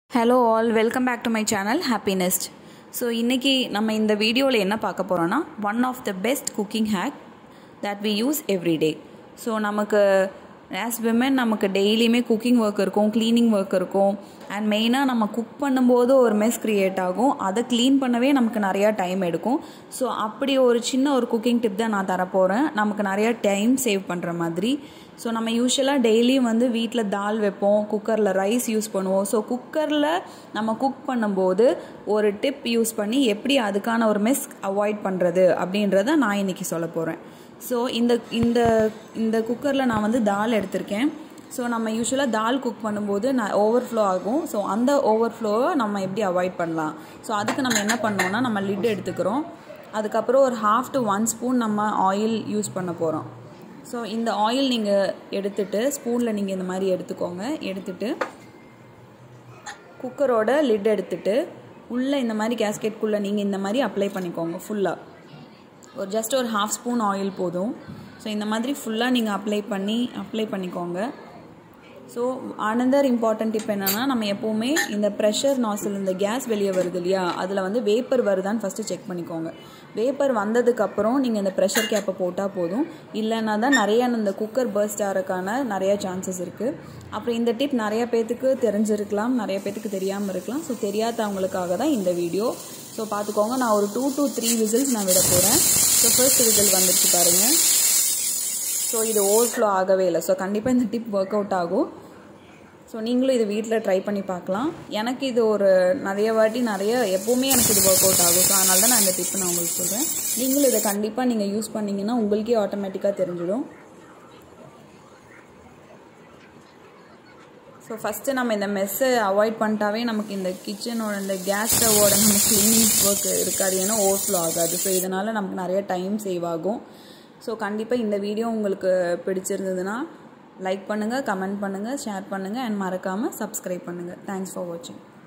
hello all welcome back to my channel Happinest so இன்றைக்கி நம்ம இந்த வீடியோவில் என்ன பார்க்க போகிறோன்னா one of the best cooking hack that we use every day நமக்கு ஆஸ் விமன் நமக்கு டெய்லியுமே குக்கிங் ஒர்க் இருக்கும் க்ளீனிங் ஒர்க் இருக்கும் அண்ட் மெயினாக நம்ம குக் பண்ணும்போது ஒரு மெஸ் க்ரியேட் ஆகும் அதை க்ளீன் பண்ணவே நமக்கு நிறையா டைம் எடுக்கும் ஸோ அப்படி ஒரு சின்ன ஒரு குக்கிங் டிப் தான் நான் தரப்போகிறேன் நமக்கு நிறையா டைம் சேவ் பண்ணுற மாதிரி ஸோ நம்ம யூஸ்வலாக டெய்லியும் வந்து வீட்டில் தால் வைப்போம் குக்கரில் ரைஸ் யூஸ் பண்ணுவோம் ஸோ குக்கரில் நம்ம குக் பண்ணும்போது ஒரு டிப் யூஸ் பண்ணி எப்படி அதுக்கான ஒரு மிஸ் அவாய்ட் பண்ணுறது அப்படின்றத நான் இன்றைக்கி சொல்ல போகிறேன் ஸோ இந்த இந்த இந்த குக்கரில் நான் வந்து தால் எடுத்திருக்கேன் ஸோ நம்ம யூஸ்வலாக தால் குக் பண்ணும்போது நான் ஓவர்ஃப்ளோ ஆகும் ஸோ அந்த ஓவர்ஃப்ளோவை நம்ம எப்படி அவாய்ட் பண்ணலாம் ஸோ அதுக்கு நம்ம என்ன பண்ணோம்னா நம்ம லிட் எடுத்துக்கிறோம் அதுக்கப்புறம் ஒரு ஹாஃப் டு ஒன் ஸ்பூன் நம்ம ஆயில் யூஸ் பண்ண போகிறோம் ஸோ இந்த ஆயில் நீங்கள் எடுத்துட்டு ஸ்பூனில் நீங்கள் இந்த மாதிரி எடுத்துக்கோங்க எடுத்துட்டு குக்கரோட லிட் எடுத்துட்டு உள்ளே இந்த மாதிரி கேஸ்கெட்குள்ளே நீங்கள் இந்த மாதிரி அப்ளை பண்ணிக்கோங்க ஃபுல்லாக ஒரு ஜஸ்ட் ஒரு ஹாஃப் ஸ்பூன் ஆயில் போதும் ஸோ இந்த மாதிரி ஃபுல்லாக நீங்கள் அப்ளை பண்ணி அப்ளை பண்ணிக்கோங்க ஸோ அனதர் இம்பார்ட்டன்ட் டிப் என்னென்னா நம்ம எப்போவுமே இந்த ப்ரெஷர் நாசில் இந்த கேஸ் வெளியே வருது இல்லையா அதில் வந்து வேப்பர் வருதான்னு ஃபஸ்ட்டு செக் பண்ணிக்கோங்க வேப்பர் வந்ததுக்கப்புறம் நீங்கள் இந்த ப்ரெஷர் கேப்பை போட்டால் போதும் இல்லைன்னா தான் நிறையா இந்த குக்கர் பர்ஸ்ட் ஆகிறதுக்கான நிறையா சான்சஸ் இருக்குது அப்புறம் இந்த டிப் நிறைய பேர்த்துக்கு தெரிஞ்சிருக்கலாம் நிறைய பேர்த்துக்கு தெரியாமல் இருக்கலாம் ஸோ தெரியாதவங்களுக்காக தான் இந்த வீடியோ ஸோ பார்த்துக்கோங்க நான் ஒரு டூ டு த்ரீ விசில்ஸ் நான் விட போகிறேன் ஸோ ஃபர்ஸ்ட் விசில் வந்துருச்சு பாருங்கள் ஸோ இது ஓவர்ஃப்ளோ ஆகவே இல்லை ஸோ கண்டிப்பாக இந்த டிப் ஒர்க் அவுட் ஆகும் ஸோ நீங்களும் இது வீட்டில் ட்ரை பண்ணி பார்க்கலாம் எனக்கு இது ஒரு நிறைய வாட்டி நிறைய எப்போவுமே எனக்கு இது ஒர்க் அவுட் ஆகும் ஸோ அதனால தான் நான் இந்த டிப் நான் உங்களுக்கு சொல்கிறேன் நீங்களும் இதை கண்டிப்பாக நீங்கள் யூஸ் பண்ணிங்கன்னா உங்களுக்கே ஆட்டோமேட்டிக்காக தெரிஞ்சிடும் ஸோ ஃபஸ்ட்டு நம்ம இந்த மெஸ்ஸை அவாய்ட் பண்ணிட்டாவே நமக்கு இந்த கிச்சனோட இந்த கேஸ் ஸ்டவோட நம்ம க்ளீனிங் ஒர்க் இருக்காது ஏன்னா ஓவர்ஃப்ளோ ஆகாது ஸோ இதனால் நமக்கு நிறைய டைம் சேவ் ஆகும் ஸோ கண்டிப்பாக இந்த வீடியோ உங்களுக்கு பிடிச்சிருந்ததுன்னா லைக் பண்ணுங்கள் கமெண்ட் பண்ணுங்கள் ஷேர் பண்ணுங்கள் அண்ட் மறக்காமல் சப்ஸ்கிரைப் பண்ணுங்கள் தேங்க்ஸ் ஃபார் வாட்சிங்